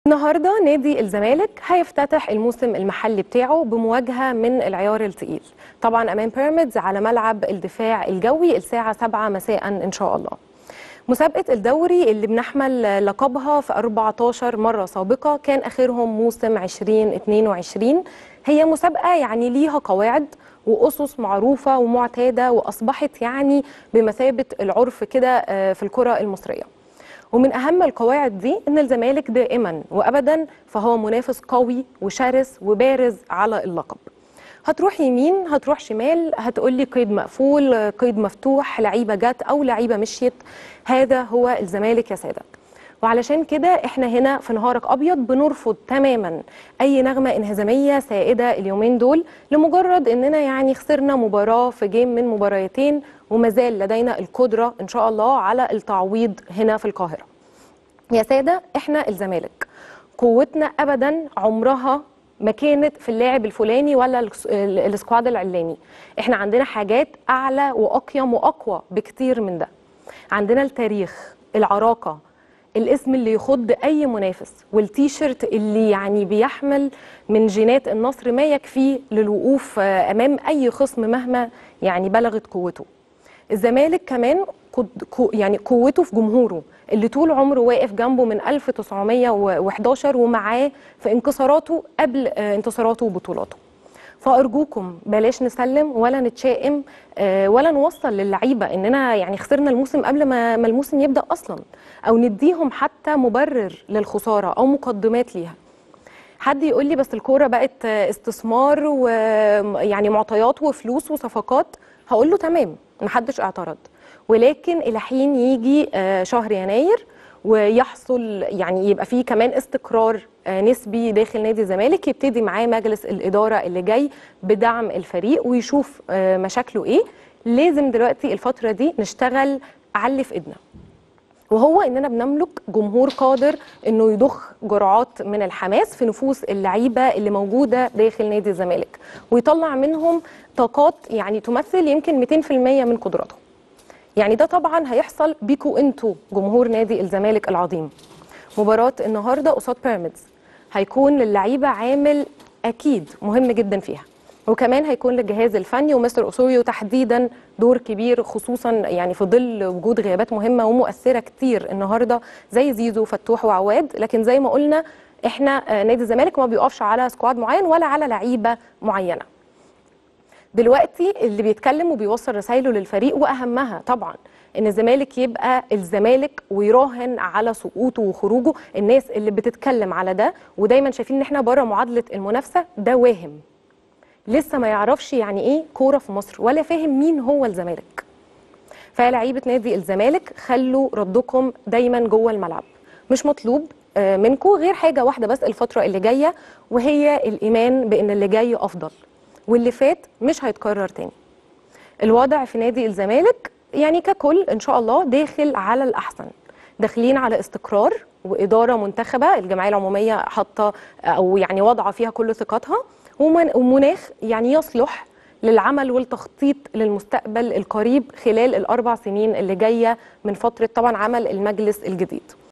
النهارده نادي الزمالك هيفتتح الموسم المحلي بتاعه بمواجهه من العيار التقيل طبعا امام بيراميدز على ملعب الدفاع الجوي الساعه 7 مساء ان شاء الله مسابقه الدوري اللي بنحمل لقبها في 14 مره سابقه كان اخرهم موسم 2022 هي مسابقه يعني ليها قواعد واسس معروفه ومعتاده واصبحت يعني بمثابه العرف كده في الكره المصريه ومن اهم القواعد دي ان الزمالك دائما وابدا فهو منافس قوي وشرس وبارز على اللقب هتروح يمين هتروح شمال هتقول لي قيد مقفول قيد مفتوح لعيبه جت او لعيبه مشيت هذا هو الزمالك يا ساده وعلشان كده احنا هنا في نهارك ابيض بنرفض تماما اي نغمه انهزاميه سائده اليومين دول لمجرد اننا يعني خسرنا مباراه في جيم من مباراتين ومازال لدينا القدره ان شاء الله على التعويض هنا في القاهره. يا ساده احنا الزمالك قوتنا ابدا عمرها ما كانت في اللاعب الفلاني ولا السكواد العلاني احنا عندنا حاجات اعلى واقيم واقوى بكتير من ده عندنا التاريخ العراقه الاسم اللي يخض اي منافس والتيشيرت اللي يعني بيحمل من جينات النصر ما يكفيه للوقوف امام اي خصم مهما يعني بلغت قوته الزمالك كمان يعني قوته في جمهوره اللي طول عمره واقف جنبه من 1911 ومعاه في انكساراته قبل انتصاراته وبطولاته فارجوكم بلاش نسلم ولا نتشائم ولا نوصل للعيبه اننا يعني خسرنا الموسم قبل ما الموسم يبدا اصلا او نديهم حتى مبرر للخساره او مقدمات ليها حد يقول لي بس الكوره بقت استثمار ويعني معطيات وفلوس وصفقات هقول له تمام محدش اعترض ولكن الى حين يجي شهر يناير ويحصل يعني يبقى فيه كمان استقرار نسبي داخل نادي الزمالك يبتدي معاه مجلس الاداره اللي جاي بدعم الفريق ويشوف مشاكله ايه لازم دلوقتي الفتره دي نشتغل على اللي في ايدنا وهو اننا بنملك جمهور قادر انه يضخ جرعات من الحماس في نفوس اللعيبه اللي موجوده داخل نادي الزمالك ويطلع منهم طاقات يعني تمثل يمكن 200% من قدراتهم يعني ده طبعا هيحصل بيكوا انتوا جمهور نادي الزمالك العظيم مباراه النهارده قصاد بيراميدز هيكون للعيبه عامل اكيد مهم جدا فيها وكمان هيكون للجهاز الفني ومستر اسوريو تحديدا دور كبير خصوصا يعني في ظل وجود غيابات مهمه ومؤثره كتير النهارده زي زيزو فتوح وعواد لكن زي ما قلنا احنا نادي الزمالك ما بيقفش على سكواد معين ولا على لعيبه معينه دلوقتي اللي بيتكلم وبيوصل رسائله للفريق واهمها طبعا ان الزمالك يبقى الزمالك ويراهن على سقوطه وخروجه الناس اللي بتتكلم على ده ودايما شايفين ان احنا بره معادله المنافسه ده واهم لسه ما يعرفش يعني ايه كوره في مصر ولا فاهم مين هو الزمالك فلعيبه نادي الزمالك خلوا ردكم دايما جوه الملعب مش مطلوب منكم غير حاجه واحده بس الفتره اللي جايه وهي الايمان بان اللي جاي افضل واللي فات مش هيتكرر تاني الوضع في نادي الزمالك يعني ككل ان شاء الله داخل على الاحسن داخلين على استقرار واداره منتخبه الجمعيه العموميه حاطه او يعني واضعه فيها كل ثقتها ومناخ يعني يصلح للعمل والتخطيط للمستقبل القريب خلال الاربع سنين اللي جايه من فتره طبعا عمل المجلس الجديد